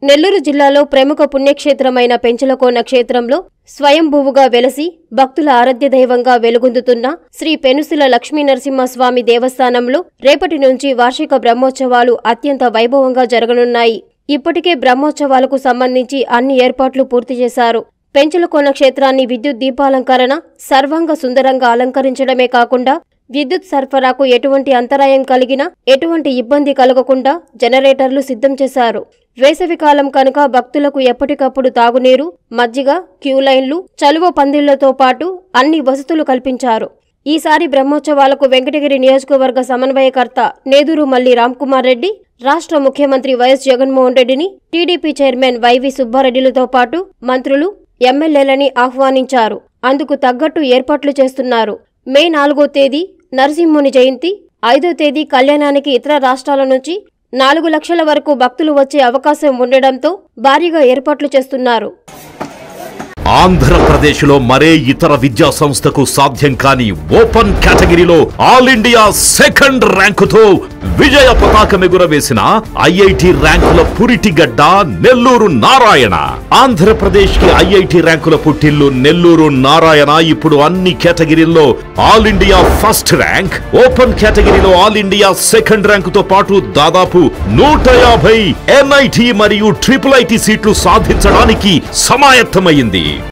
నెల్లూరు జిల్లాలో ప్రముఖ పుణ్యక్షేత్రమైన పెంచలకోన క్షేత్రంలో స్వయంభువుగా వెలసి భక్తుల ఆరాధ్య దైవంగా వెలుగొందుతున్న శ్రీ పెనుసిల లక్ష్మీనరసింహస్వామి దేవస్థానంలో రేపటి నుంచి వార్షిక బ్రహ్మోత్సవాలు అత్యంత వైభవంగా జరగనున్నాయి ఇప్పటికే బ్రహ్మోత్సవాలకు సంబంధించి అన్ని ఏర్పాట్లు పూర్తి చేశారు పెంచలకోన క్షేత్రాన్ని విద్యుత్ దీపాలంకరణ సర్వాంగ సుందరంగా అలంకరించడమే కాకుండా విద్యుత్ సరఫరాకు ఎటువంటి అంతరాయం కలిగినా ఎటువంటి ఇబ్బంది కలగకుండా జనరేటర్లు సిద్ధం చేశారు వేసవికాలం కనుక భక్తులకు ఎప్పటికప్పుడు తాగునీరు మజ్జిగ క్యూ లైన్లు చలువ పందిళ్లతో పాటు అన్ని వసతులు కల్పించారు ఈసారి బ్రహ్మోత్సవాలకు వెంకటగిరి నియోజకవర్గ సమన్వయకర్త నేదురు మల్లి రామ్కుమార్ రెడ్డి రాష్ట్ర ముఖ్యమంత్రి వైఎస్ జగన్మోహన్ రెడ్డిని టీడీపీ చైర్మన్ వైవి సుబ్బారెడ్డిలతో పాటు మంత్రులు ఎమ్మెల్యేలని ఆహ్వానించారు అందుకు తగ్గట్టు ఏర్పాట్లు చేస్తున్నారు మే నాలుగో తేదీ నరసింహుని జయంతి ఐదో తేదీ కళ్యాణానికి ఇతర రాష్ట్రాల నుంచి నాలుగు లక్షల వరకు భక్తులు వచ్చే అవకాశం ఉండడంతో భారీగా ఏర్పాట్లు చేస్తున్నారు ఆంధ్రప్రదేశ్లో మరే ఇతర విద్యా సంస్థకు సాధ్యం కాని ఓపెన్ కేటగిరీలో ఆల్ ఇండియా సెకండ్ ర్యాంకుతో విజయ పతాకం ఎగురవేసిన ఐఐటి ర్యాంకుల పురిటిగడ్డ నెల్లూరు నారాయణ ఆంధ్రప్రదేశ్ కి ఐఐటి ర్యాంకుల పుట్టిల్లు నెల్లూరు నారాయణ ఇప్పుడు అన్ని కేటగిరీల్లో all India first rank open కేటగిరీలో ఆల్ ఇండియా సెకండ్ ర్యాంకుతో పాటు దాదాపు నూట యాభై ఎన్ఐటి మరియు ట్రిపుల్ ఐటి సీట్లు సాధించడానికి సమాయత్తమైంది